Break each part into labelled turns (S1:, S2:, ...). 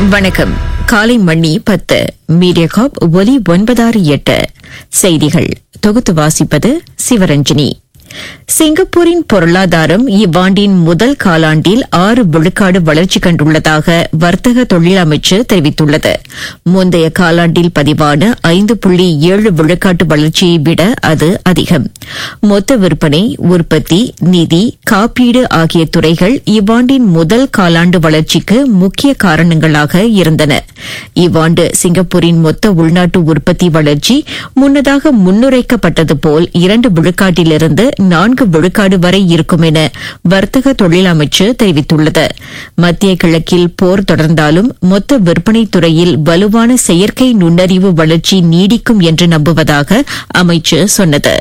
S1: வணக்கம் காலை மணி பத்து மீடியாகாப் ஒலி ஒன்பதாறு எட்டு செய்திகள் தொகுத்து வாசிப்பது சிவரஞ்சனி சிங்கப்பூரின் பொருளாதாரம் இவ்வாண்டின் முதல் காலாண்டில் ஆறு விழுக்காடு வளர்ச்சி கண்டுள்ளதாக வர்த்தக தொழில் அமைச்சு தெரிவித்துள்ளது முந்தைய காலாண்டில் பதிவான ஐந்து புள்ளி ஏழு விழுக்காட்டு வளர்ச்சியை விட அது அதிகம் மொத்த விற்பனை உற்பத்தி நிதி காப்பீடு ஆகிய துறைகள் இவ்வாண்டின் முதல் காலாண்டு வளர்ச்சிக்கு முக்கிய காரணங்களாக இருந்தன இவ்வாண்டு சிங்கப்பூரின் மொத்த உள்நாட்டு உற்பத்தி வளர்ச்சி முன்னதாக முன்னுரைக்கப்பட்டது போல் இரண்டு விழுக்காட்டிலிருந்து நான்கு விழுக்காடு வரை இருக்கும் என வர்த்தக தொழில் அமைச்சு தெரிவித்துள்ளது மத்திய கிழக்கில் போர் தொடர்ந்தாலும் மொத்த விற்பனை துறையில் வலுவான செயற்கை நுண்ணறிவு வளர்ச்சி நீடிக்கும் என்று நம்புவதாக அமைச்சு சொன்னது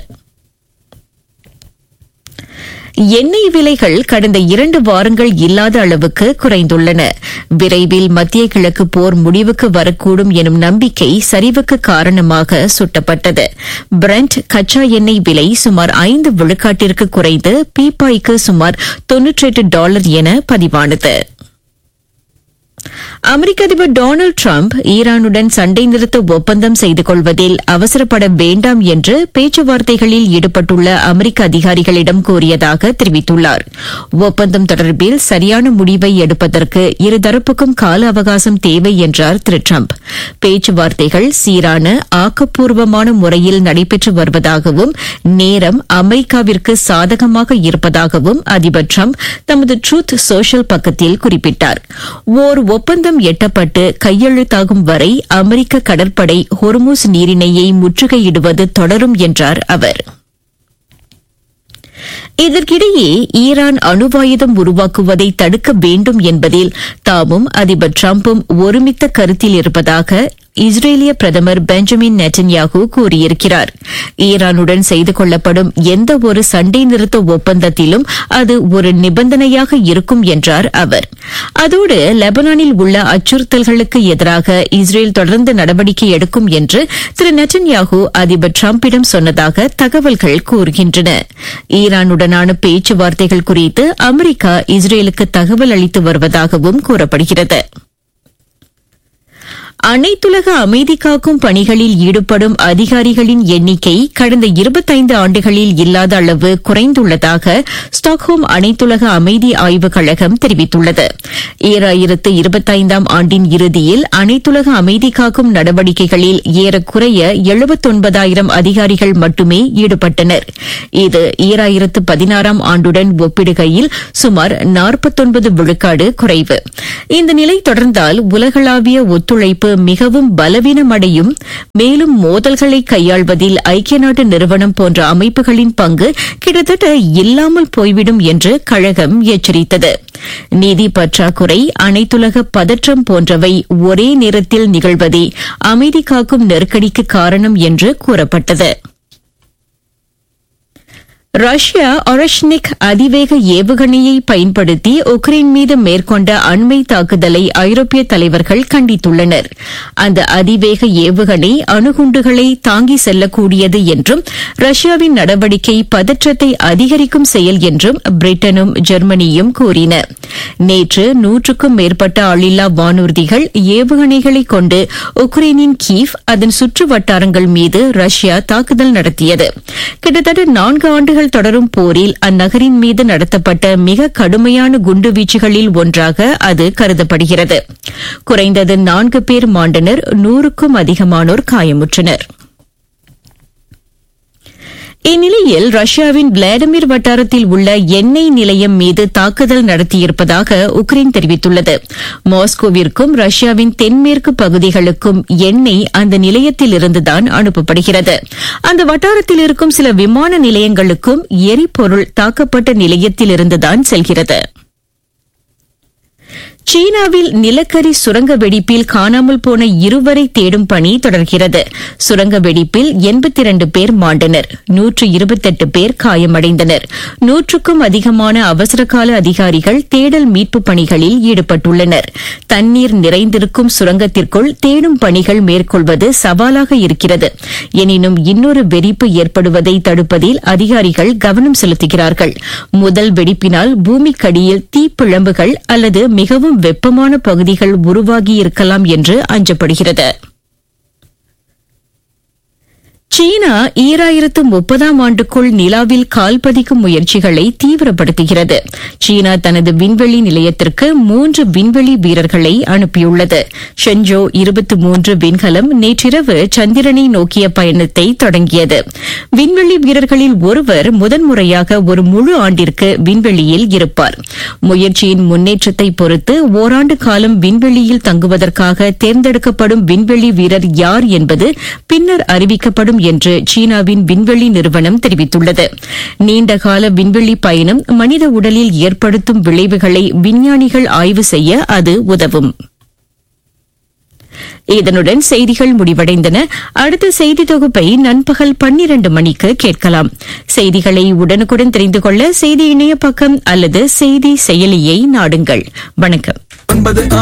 S1: எண்ணெய் விலைகள் கடந்த இரண்டு வாரங்கள் இல்லாத அளவுக்கு குறைந்துள்ளன விரைவில் மத்திய கிழக்கு போர் முடிவுக்கு வரக்கூடும் எனும் நம்பிக்கை சரிவுக்கு காரணமாக சுட்டப்பட்டது பிரண்ட் கச்சா எண்ணெய் விலை சுமார் ஐந்து விழுக்காட்டிற்கு குறைந்து பீப்பாய்க்கு சுமார் தொன்னூற்றி எட்டு டாலர் என பதிவானது அமெரிக்க அதிபர் டொனால்டு டிரம்ப் ஈரானுடன் சண்டை நிறுத்த ஒப்பந்தம் செய்து கொள்வதில் அவசரப்பட வேண்டாம் என்று பேச்சுவார்த்தைகளில் ஈடுபட்டுள்ள அமெரிக்க அதிகாரிகளிடம் கூறியதாக தெரிவித்துள்ளார் ஒப்பந்தம் தொடர்பில் சரியான முடிவை எடுப்பதற்கு இருதரப்புக்கும் கால அவகாசம் தேவை என்றார் திரு டிரம்ப் பேச்சுவார்த்தைகள் சீரான ஆக்கப்பூர்வமான முறையில் நடைபெற்று வருவதாகவும் நேரம் அமெரிக்காவிற்கு சாதகமாக இருப்பதாகவும் அதிபர் டிரம்ப் தமது ட்ரூத் சோஷியல் பக்கத்தில் குறிப்பிட்டார் ஓர் ஒப்பந்தம் எட்டப்பட்டு கையெழுத்தாகும் வரை அமெரிக்க கடற்படை ஹொர்முஸ் நீரிணையை முற்றுகையிடுவது தொடரும் என்றார் அவர் இதற்கிடையே ஈரான் அணுவாயுதம் உருவாக்குவதை தடுக்க வேண்டும் என்பதில் தாமும் அதிபர் டிரம்பும் ஒருமித்த கருத்தில் இருப்பதாக இஸ்ரேலிய பிரதமர் பெஞ்சமின் நெட்டன்யாகு கூறியிருக்கிறார் ஈரானுடன் செய்து கொள்ளப்படும் எந்த ஒரு சண்டை நிறுத்த ஒப்பந்தத்திலும் அது ஒரு நிபந்தனையாக இருக்கும் என்றார் அவர் அதோடு லெபனானில் உள்ள அச்சுறுத்தல்களுக்கு எதிராக இஸ்ரேல் தொடர்ந்து நடவடிக்கை எடுக்கும் என்று திரு நெட்டன்யாகு அதிபர் டிரம்பிடம் சொன்னதாக தகவல்கள் கூறுகின்றன ஈரானுடனான பேச்சுவார்த்தைகள் குறித்து அமெரிக்கா இஸ்ரேலுக்கு தகவல் அளித்து வருவதாகவும் கூறப்படுகிறது அனைத்துலக அமைதி காக்கும் பணிகளில் ஈடுபடும் அதிகாரிகளின் எண்ணிக்கை கடந்த இருபத்தைந்து ஆண்டுகளில் இல்லாத அளவு குறைந்துள்ளதாக ஸ்டாக்ஹோம் அனைத்துலக அமைதி ஆய்வுக் கழகம் தெரிவித்துள்ளது ஈராயிரத்து இருபத்தைந்தாம் ஆண்டின் இறுதியில் அனைத்துலக அமைதி காக்கும் நடவடிக்கைகளில் ஏறக்குறைய எழுபத்தொன்பதாயிரம் அதிகாரிகள் மட்டுமே ஈடுபட்டனர் இது ஈராயிரத்து பதினாறாம் ஆண்டுடன் ஒப்பிடுகையில் சுமார் நாற்பத்தொன்பது விழுக்காடு குறைவு இந்த நிலை தொடர்ந்தால் உலகளாவிய ஒத்துழைப்பு மிகவும் பலவீனமடையும் மேலும் மோதல்களை கையாள்வதில் ஐக்கிய நாட்டு நிறுவனம் போன்ற அமைப்புகளின் பங்கு கிட்டத்தட்ட இல்லாமல் போய்விடும் என்று கழகம் எச்சரித்தது நிதி பற்றாக்குறை அனைத்துலக பதற்றம் போன்றவை ஒரே நேரத்தில் நிகழ்வதே அமைதி காக்கும் நெருக்கடிக்கு காரணம் என்று கூறப்பட்டது ரஷ்யா ஒரஷ்னிக் அதிவேக ஏவுகணையை பயன்படுத்தி உக்ரைன் மீது மேற்கொண்ட அண்மை தாக்குதலை ஐரோப்பிய தலைவர்கள் கண்டித்துள்ளனர் அந்த அதிவேக ஏவுகணை அணுகுண்டுகளை தாங்கி செல்லக்கூடியது என்றும் ரஷ்யாவின் நடவடிக்கை பதற்றத்தை அதிகரிக்கும் செயல் என்றும் பிரிட்டனும் ஜெர்மனியும் கூறின நேற்று நூற்றுக்கும் மேற்பட்ட ஆளில்லா வானூர்திகள் ஏவுகணைகளை கொண்டு உக்ரைனின் கீவ் அதன் சுற்று வட்டாரங்கள் மீது ரஷ்யா தாக்குதல் நடத்தியது கிட்டத்தட்ட நான்கு ஆண்டுகள் தொடரும் போரில் அந்நகரின் மீது நடத்தப்பட்ட மிக கடுமையான குண்டுவீச்சுகளில் ஒன்றாக அது கருதப்படுகிறது குறைந்தது நான்கு பேர் மாண்டனர் நூறுக்கும் அதிகமானோர் காயமுற்றனர் இந்நிலையில் ரஷ்யாவின் விளாடிமிர் வட்டாரத்தில் உள்ள எண்ணெய் நிலையம் மீது தாக்குதல் நடத்தியிருப்பதாக உக்ரைன் தெரிவித்துள்ளது மாஸ்கோவிற்கும் ரஷ்யாவின் தென்மேற்கு பகுதிகளுக்கும் எண்ணெய் அந்த நிலையத்தில் இருந்துதான் அனுப்பப்படுகிறது அந்த வட்டாரத்தில் இருக்கும் சில விமான நிலையங்களுக்கும் எரிபொருள் தாக்கப்பட்ட நிலையத்தில் இருந்துதான் செல்கிறது சீனாவில் நிலக்கரி சுரங்க வெடிப்பில் காணாமல் போன இருவரை தேடும் பணி தொடர்கிறது சுரங்க வெடிப்பில் எண்பத்தி இரண்டு பேர் மாண்டனர் நூற்று இருபத்தெட்டு பேர் காயமடைந்தனர் நூற்றுக்கும் அதிகமான அவசரகால அதிகாரிகள் தேடல் மீட்பு பணிகளில் ஈடுபட்டுள்ளனர் தண்ணீர் நிறைந்திருக்கும் சுரங்கத்திற்குள் தேடும் பணிகள் மேற்கொள்வது சவாலாக இருக்கிறது எனினும் இன்னொரு வெடிப்பு ஏற்படுவதை தடுப்பதில் அதிகாரிகள் கவனம் செலுத்துகிறார்கள் முதல் வெடிப்பினால் பூமிக்கடியில் தீப்பிழம்புகள் அல்லது மிகவும் இன்னும் வெப்பமான பகுதிகள் உருவாகியிருக்கலாம் என்று அஞ்சப்படுகிறது சீனா ஈராயிரத்து முப்பதாம் ஆண்டுக்குள் நிலாவில் கால் பதிக்கும் முயற்சிகளை தீவிரப்படுத்துகிறது சீனா தனது விண்வெளி நிலையத்திற்கு மூன்று விண்வெளி வீரர்களை அனுப்பியுள்ளது ஷென்ஜோ இருபத்தி மூன்று விண்கலம் நேற்றிரவு சந்திரனை நோக்கிய பயணத்தை தொடங்கியது விண்வெளி வீரர்களில் ஒருவர் முதன்முறையாக ஒரு முழு ஆண்டிற்கு விண்வெளியில் இருப்பார் முயற்சியின் முன்னேற்றத்தை பொறுத்து ஓராண்டு காலம் விண்வெளியில் தங்குவதற்காக தேர்ந்தெடுக்கப்படும் விண்வெளி வீரர் யார் என்பது பின்னர் அறிவிக்கப்படும் என்று சீனாவின் விண்வெளி நிறுவனம் தெரிவித்துள்ளது நீண்டகால விண்வெளி பயணம் மனித உடலில் ஏற்படுத்தும் விளைவுகளை விஞ்ஞானிகள் ஆய்வு செய்ய அது உதவும் இதனுடன் செய்திகள் முடிவடைந்தன அடுத்த செய்தி தொகுப்பை நண்பகல் பன்னிரண்டு மணிக்கு கேட்கலாம் செய்திகளை உடனுக்குடன் தெரிந்து கொள்ள செய்தி இணைய பக்கம் அல்லது செய்தி செயலியை நாடுங்கள் வணக்கம்
S2: ஒன்பது